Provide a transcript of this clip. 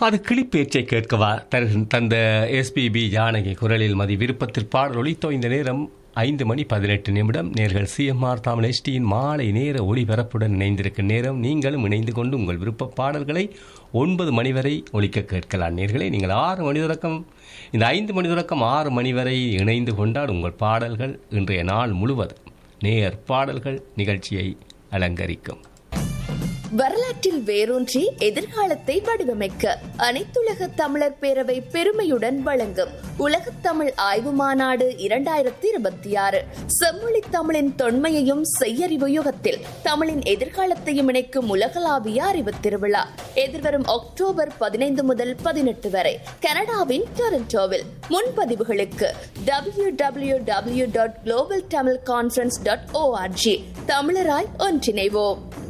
அது கிளிப்பேச்சை கேட்கவா தரு- தந்த எஸ்பிபி ஜானகி குரலில் மதி விருப்பத்தில் பாடல் ஒலித்தோ இந்த நேரம் ஐந்து மணி பதினெட்டு நிமிடம் நேர்கள் சிஎம்ஆர் தமிழ் எஸ்டியின் மாலை நேர ஒளிபரப்புடன் இணைந்திருக்கும் நேரம் நீங்களும் இணைந்து கொண்டு உங்கள் விருப்ப பாடல்களை ஒன்பது மணி வரை ஒலிக்க கேட்கலாம் நேர்களே நீங்கள் ஆறு மணி தொடக்கம் இந்த ஐந்து மணி தொடக்கம் ஆறு மணி வரை இணைந்து கொண்டால் உங்கள் பாடல்கள் இன்றைய நாள் முழுவதும் நேர் பாடல்கள் நிகழ்ச்சியை அலங்கரிக்கும் வரலாற்றில் வேரூன்றி எதிர்காலத்தை வடிவமைக்க அனைத்துலக தமிழர் பேரவை பெருமையுடன் வழங்கும் உலகத் தமிழ் ஆய்வு மாநாடு இரண்டாயிரத்தி இருபத்தி ஆறு செம்மொழி தமிழின் தொன்மையையும் செய்யறிவு யுகத்தில் தமிழின் எதிர்காலத்தையும் இணைக்கும் உலகளாவிய அறிவு திருவிழா எதிர்வரும் அக்டோபர் பதினைந்து முதல் பதினெட்டு வரை கனடாவின் டொரண்டோவில் முன்பதிவுகளுக்கு W W W dot global Tamil conference dot ORG தமிழராய் ஒன்றிணைவோம்